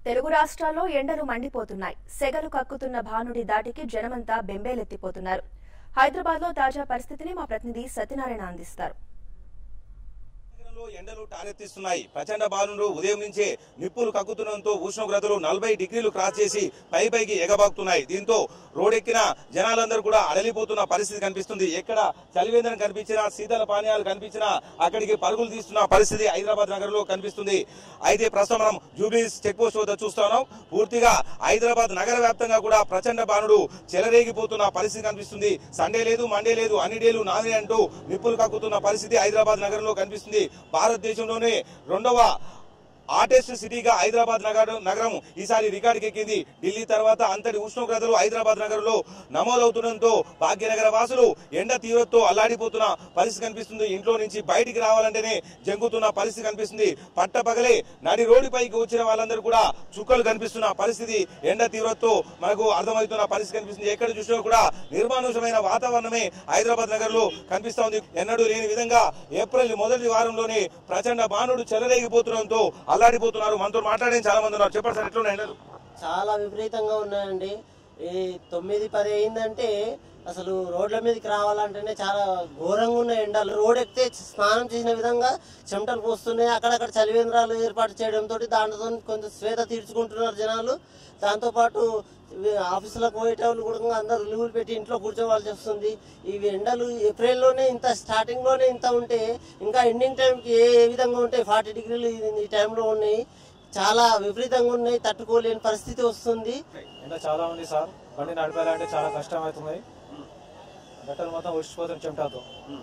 తెలుగు రాష్ట్రాల్లో ఎండలు మండిపోతున్నాయి సెగలు కక్కుతున్న భానుడి దాటికి జనమంతా బెంబేలెత్తిపోతున్నారు హైదరాబాద్లో తాజా పరిస్థితిని మా ప్రతినిధి సత్యనారాయణ అందిస్తారు నగరంలో ఎండలు టారెత్తిస్తున్నాయి ప్రచండ బాలుడు ఉదయం నుంచే నిప్పులు కక్కుతుండటంతో ఉష్ణోగ్రతలు నలభై డిగ్రీలు క్రాస్ చేసి పై పైకి ఎగబాకుతున్నాయి దీంతో రోడ్డెక్కిన జనాలందరూ కూడా అడలిపోతున్న పరిస్థితి కనిపిస్తుంది ఎక్కడ చలివేంద్రం కనిపించినా శీతల పానీయాలు కనిపించినా అక్కడికి పరుగులు తీస్తున్న పరిస్థితి హైదరాబాద్ నగరంలో కనిపిస్తుంది అయితే ప్రస్తుతం మనం జూబ్లీస్ చెక్ పోస్ట్ వద్ద చూస్తున్నాం పూర్తిగా హైదరాబాద్ నగర వ్యాప్తంగా కూడా ప్రచండ బాణుడు చెలరేగిపోతున్న పరిస్థితి కనిపిస్తుంది సండే లేదు మండే లేదు అన్ని డేలు నాదే అంటూ నిప్పులు కక్కుతున్న పరిస్థితి హైదరాబాద్ నగరంలో కనిపిస్తుంది భారతదేశంలోనే రెండవ ఆర్టెస్ట్ సిటీగా హైదరాబాద్ నగరం నగరం ఈసారి రికార్డుకి ఎక్కింది ఢిల్లీ తర్వాత అంతటి ఉష్ణోగ్రతలు హైదరాబాద్ నగరంలో నమోదవుతుండటంతో భాగ్యనగర వాసులు ఎండ తీవ్రతతో అల్లాడిపోతున్న పరిస్థితి కనిపిస్తుంది ఇంట్లో నుంచి బయటికి రావాలంటేనే జంగుతున్న పరిస్థితి కనిపిస్తుంది పట్టపగలే నడి రోడ్డుపైకి వచ్చిన వాళ్ళందరూ కూడా చుక్కలు కనిపిస్తున్న పరిస్థితి ఎండ తీవ్రతతో మనకు అర్థమవుతున్న పరిస్థితి కనిపిస్తుంది ఎక్కడ చూసినా కూడా నిర్మానుషమైన వాతావరణమే హైదరాబాద్ నగరంలో కనిపిస్తా ఉంది ఎన్నడూ లేని విధంగా ఏప్రిల్ మొదటి వారంలోనే ప్రచండ బాణుడు చెలరేగిపోతుండటంతో అల్లాడిపోతున్నారు మనతో మాట్లాడే చాలా మంది ఉన్నారు చెప్పండి సార్ ఎట్లున్నాయి ఎండలు చాలా విపరీతంగా ఉన్నాయండి ఈ తొమ్మిది పది అయిందంటే అసలు రోడ్ల మీదకి రావాలంటేనే చాలా ఘోరంగా ఉన్నాయి ఎండలు రోడ్ ఎక్కితే స్నానం చేసిన విధంగా చెమటలు పోస్తున్నాయి అక్కడక్కడ చలివేంద్రాలు ఏర్పాటు చేయడంతో దాంతో కొంచెం స్వేద తీర్చుకుంటున్నారు జనాలు దాంతోపాటు ఇవి ఆఫీసులకు పోయేటోళ్ళు కూడా అందరూ లీవులు పెట్టి ఇంట్లో కూర్చోవాల్సి వస్తుంది ఇవి ఎండలు ఏప్రిల్లోనే ఇంత స్టార్టింగ్లోనే ఇంత ఉంటే ఇంకా ఎండింగ్ టైంకి ఏ ఏ విధంగా ఉంటాయి ఫార్టీ డిగ్రీలు ఈ- ఈ టైంలో ఉన్నాయి చాలా విపరీతంగా ఉన్నాయి తట్టుకోలేని పరిస్థితి వస్తుంది ఎండ చాలా ఉంది సార్ బండి నడపాలంటే చాలా కష్టం అవుతుంది గట్టలు మొత్తం ఉడిచిపోతుంది చెమటతో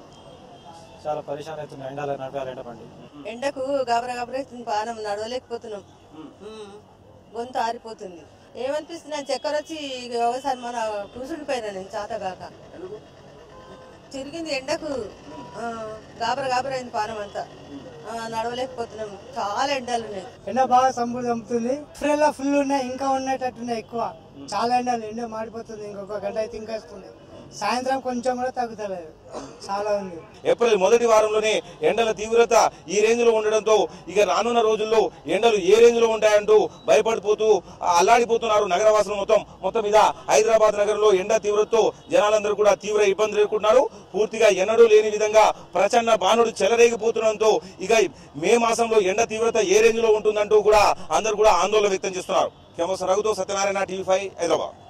చాలా పరిశాన్ అవుతుంది ఎండలో నడపాలంటే బండి ఎండకు గాబరా గాబరా అవుతుంది పానం నడవలేకపోతున్నాం ఉమ్. గొంతు ఆరిపోతుంది ఏమనిపిస్తుంది నాకు చక్కెర వచ్చి ఇక ఒకసారి మన కూసుండిపోయినా నేను చాతగాక తిరిగింది ఎండకు ఆ, గాబరా గాబరా అయింది పానం అంతా ఆ, నడవలేకపోతున్నాం చాలా ఎండలు ఉన్నాయి ఎండ బాగా సంపూర్ణ చంపుతుంది ఏప్రిల్ లో ఫుల్ ఉన్నాయి ఇంకా ఉండేటట్టున్నాయి ఎక్కువ చాలా ఎండలు ఎండ మాడిపోతుంది ఇంకొక గంట అయితే ఇంకా వస్తుంది సాయంత్రం కొంచెం కూడా తగ్గుతలేదు చాలా ఉంది ఏప్రిల్ మొదటి వారంలోనే ఎండల తీవ్రత ఈ రేంజ్ లో ఉండడంతో ఇక రానున్న రోజుల్లో ఎండలు ఏ రేంజ్ లో ఉంటాయంటూ భయపడిపోతూ ఆ, అల్లాడిపోతున్నారు నగరవాసులు మొత్తం మొత్తం మీద హైదరాబాద్ నగరంలో ఎండ తీవ్రతతో జనాలందరూ కూడా తీవ్ర ఇబ్బందులు ఎదుర్కొంటున్నారు పూర్తిగా ఎన్నడూ లేని విధంగా ప్రచండ బాణుడు చెలరేగిపోతుండడంతో ఇక మే మాసంలో ఎండ తీవ్రత ఏ రేంజ్ లో ఉంటుందంటూ కూడా అందరూ కూడా ఆందోళన వ్యక్తం చేస్తున్నారు కెమోస్ రఘుతో సత్యనారాయణ టీవీ ఫైవ్ హైదరాబాద్